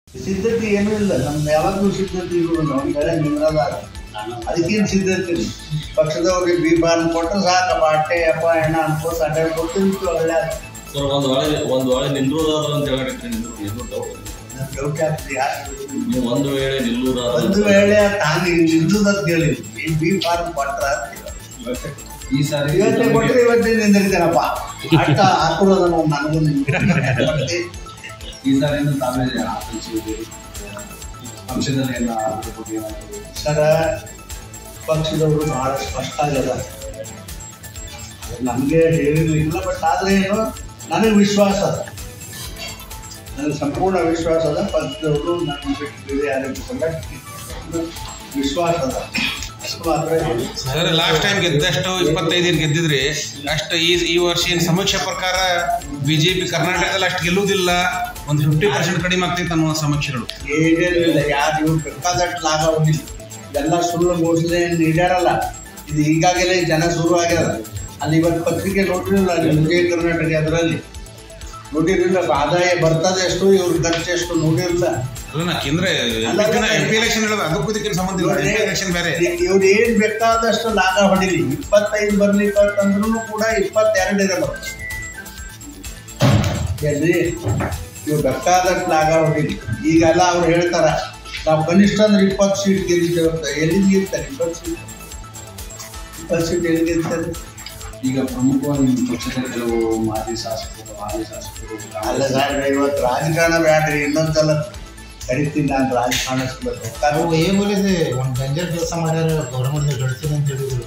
ಸಿದ್ಧತೆ ಏನೂ ಇಲ್ಲ ನಮ್ದು ಯಾವಾಗಲೂ ಸಿದ್ಧತೆ ಇರುವುದು ಒಂದು ಕಡೆ ನಿಮ್ರದಾರ ಅದಕ್ಕೇನು ಸಿದ್ಧತೆ ಇಲ್ಲ ಪಕ್ಷದವ್ರಿಗೆ ಬೀಬಾನ್ ಕೊಟ್ಟರೆ ಸಾಕಪ್ಪ ಅಟ್ಟೆ ಅಪ್ಪ ಹೆಣ ಅನ್ಕೋತ ಅಡ್ಡ ಕೊಟ್ಟಿರ್ತು ಒಳ್ಳೆ ಸರ್ ಒಂದು ವೇಳೆ ಒಂದು ವೇಳೆ ನಿಲ್ಲುವುದಾದ್ರೆ ಅಂತ ಹೇಳಿದ್ರೆ ನಿಂದ್ರು ಏನು ಡೌಟ್ ಇಲ್ಲ. ಡೌಟ್ ಆಗ್ತದೆ ಯಾರು ನೀವು ಒಂದು ವೇಳೆ ನಿಲ್ಲುವುದಾದ್ರೆ ಒಂದು ವೇಳೆ ತಾನು ನಿಂದುದಂತ ಹೇಳಿ ಈ ಬಿ ಫಾರ್ಮ್ ಕೊಟ್ರ ಈ ಸಾರಿ ಇವತ್ತೇ ಕೊಟ್ಟರೆ ಇವತ್ತೇ ನಿಂದಿರ್ತಾನಪ್ಪ ಅಟ್ಟ ಹಾಕೊಳ್ಳೋದ ನಾವು ನನಗೂ ನಿಮ್ಗೆ ಈ ಸಾರಿನೂ ತಾವೇ ಆಫೀಸಿದ್ದೀರಿ ಪಕ್ಷದಲ್ಲಿ ಎಲ್ಲ ಅದ್ರ ಬಗ್ಗೆ ಏನಾದ್ರು ಸರ ಪಕ್ಷದವರು ಬಹಳ ಸ್ಪಷ್ಟ ಆಗ್ಯದ ನಮಗೆ ಹೇಳಿರ್ಲಿಲ್ಲ ಬಟ್ ಆದ್ರೆ ಏನು ನನಗೆ ವಿಶ್ವಾಸ ಅದ ನನಗೆ ಸಂಪೂರ್ಣ ವಿಶ್ವಾಸ ಅದ ಪಕ್ಷದವರು ನನ್ನ ಬಿಟ್ಟು ಬೇರೆ ಯಾರಿಗೂ ಸಂಘಟನೆ ವಿಶ್ವಾಸ ಅದ ಅಷ್ಟು ಮಾತ್ರ ಹೇಳಿ. ಸರ್ ಲಾಸ್ಟ್ ಟೈಮ್ ಗೆದ್ದಷ್ಟು ಇಪ್ಪತ್ತೈದು ಗೆದ್ದಿದ್ರಿ ಅಷ್ಟು ಈ ಈ ವರ್ಷ ಏನು ಸಮೀಕ್ಷೆ ಪ್ರಕಾರ ಬಿಜೆಪಿ ಕರ್ನಾಟಕದಲ್ಲಿ ಅಷ್ಟು ಗೆಲ್ಲುವುದಿಲ್ಲ ಒಂದು ಫಿಫ್ಟಿ ಪರ್ಸೆಂಟ್ ಕಡಿಮೆ ಆಗ್ತೈತೆ ಅನ್ನುವ ಸಮೀಕ್ಷೆಗಳು ಏನೇನಿಲ್ಲ ಯಾರು ಇವ್ರು ಬೇಕಾದಷ್ಟು ಲಾಭ ಹೊಂದಿಲ್ಲ ಎಲ್ಲ ಸುಳ್ಳು ಘೋಷಣೆ ನೀಡ್ಯಾರಲ್ಲ ಇದು ಈಗಾಗಲೇ ಜನ ಶುರು ಆಗ್ಯದ ಅಲ್ಲಿ ಇವತ್ತು ಪತ್ರಿಕೆ ನೋಡಿರಲಿಲ್ಲ ಅಲ್ಲಿ ವಿಜಯ ಕರ್ನಾಟಕ ಅದರಲ್ಲಿ ನೋಡಿರಲಿಲ್ಲ ಆದಾಯ ಬರ್ತದೆ ಎಷ್ಟು ಇವ್ರ ಖರ್ಚು ಎಷ್ಟು ನೋಡಿರಲಿಲ್ಲ ಅಲ್ಲ ನಾ ಕೇಂದ್ರ ಎಂ ಪಿ ಎಲೆಕ್ಷನ್ ಹೇಳೋದು ಅದಕ್ಕೂ ಇದಕ್ಕೆ ಸಂಬಂಧ ಇಲ್ಲ ಎಂ ಪಿ ಎಲೆಕ್ಷನ್ ಬೇರೆ ಇವ್ರು ಏನ್ ಬೇಕಾದಷ್ಟು ಲಾಭ ಹೊಡಿಲಿ ಇಪ್ಪತ್ತೈದು ಬರ್ಲಿಕ್ಕಂದ್ರೂ ಕೂಡ ಇಪ್ಪತ್ತೆರಡು ಇರಲ್ಲ ಎಲ್ಲಿ ಇವ್ರು ಬೇಕಾದಷ್ಟು ಲಾಭ ಹೊಡಿಲಿ ಈಗೆಲ್ಲ ಅವ್ರು ಹೇಳ್ತಾರ ನಾವು ಕನಿಷ್ಠ ಅಂದ್ರೆ ಇಪ್ಪತ್ತು ಸೀಟ್ ಗೆದ್ದಿದ್ದೇವೆ ಅಂತ ಎಲ್ಲಿ ಗೆಲ್ತಾರೆ ಇಪ್ಪತ್ತು ಸೀಟ್ ಇಪ್ಪತ್ತು ಸೀಟ್ ಎಲ್ಲಿ ಗೆಲ್ತಾರೆ ಈಗ ಪ್ರಮುಖವಾಗಿ ನಿಮ್ಮ ಪಕ್ಷದ ಕೆಲವು ಮಾಜಿ ಶಾಸಕರು ಹಾಲಿ ಶಾಸಕರು ಅಲ್ಲ ಸಾಹೇಬ್ರೆ ಇವತ್ತು ರಾಜಕಾರಣ ಬ್ಯಾಡ್ರಿ ಇನ್ನೊಂದ್ಸಲ ಕರಿತೀನಿ ನಾನು ರಾಜಕಾರಣ ನಾವು ಏನ್ ಹೇಳಿದೆ ಒಂದು ಡೇಂಜರ್ ಕೆಲಸ ಮಾಡ್ಯಾರ ಗೌರ್ಮೆಂಟ್ ಗಳಿಸ್ತೀನಿ ಅಂತ ಹೇಳಿದ್ರು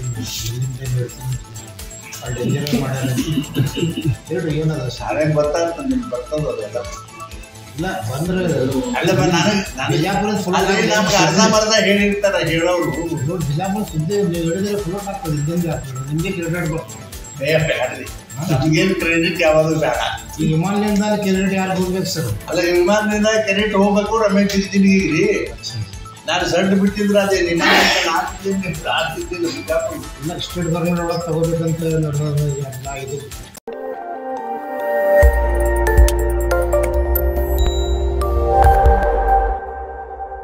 ಡೇಂಜರ್ ಮಾಡ್ಯಾರ ಹೇಳ್ರಿ ಏನದ ಸರ್ ಶಾಲೆಗೆ ಬರ್ತಾ ನಿಮ್ಗೆ ಬರ್ತದ ಎಲ್ಲ ಇಲ್ಲ ಬಂದ್ರೆ ಅಲ್ಲಪ್ಪ ನನಗೆ ನನಗೆ ಬಿಜಾಪುರದ full ಅದೇ ನಮ್ಗೆ ಅರ್ಧಂಬರ್ಧ ಹೇಳಿರ್ತಾರ ಹೇಳೋರು ನೋಡಿ ಬಿಜಾಪುರ ಸುದ್ದಿ ನೀವು ಹೇಳಿದ್ರೆ ಫ್ಲೋಟ್ ಆಗ್ತದೆ ಇದ್ದಂಗೆ ಆಗ್ತದೆ ನಿಮಗೆ ಕ್ರೆಡಿಟ್ ಬರ್ತದೆ ಏ ಬ್ಯಾಡ್ರಿ ನಿಮಗೇನು ಕ್ರೆಡಿಟ್ ಯಾವಾಗಲೂ ಬೇಡ ಈಗ ವಿಮಾನದಿಂದ ಕ್ರೆಡಿಟ್ ಯಾರು ಹೋಗ್ಬೇಕು ಸರ್ ಅಲ್ಲ ವಿಮಾನದಿಂದ ಕ್ರೆಡಿಟ್ ಹೋಗ್ಬೇಕು ರಮೇಶ್ ಜಿಲ್ದಿನಿಗೆ ನಾನು ಸಡ್ಡು ಬಿಟ್ಟಿದ್ರೆ ಅದೇ ನಿನ್ನ ನಾಲ್ಕು ದಿನ ಆಗ್ತಿದ್ದಿಲ್ಲ ಬಿಜಾಪುರ ಇಲ್ಲ ಸ್ಟೇಟ್ ಗೌರ್ಮೆಂಟ್ ಒಳಗೆ ತಗೋಬೇಕಂತ ನಡೆದ ಇದು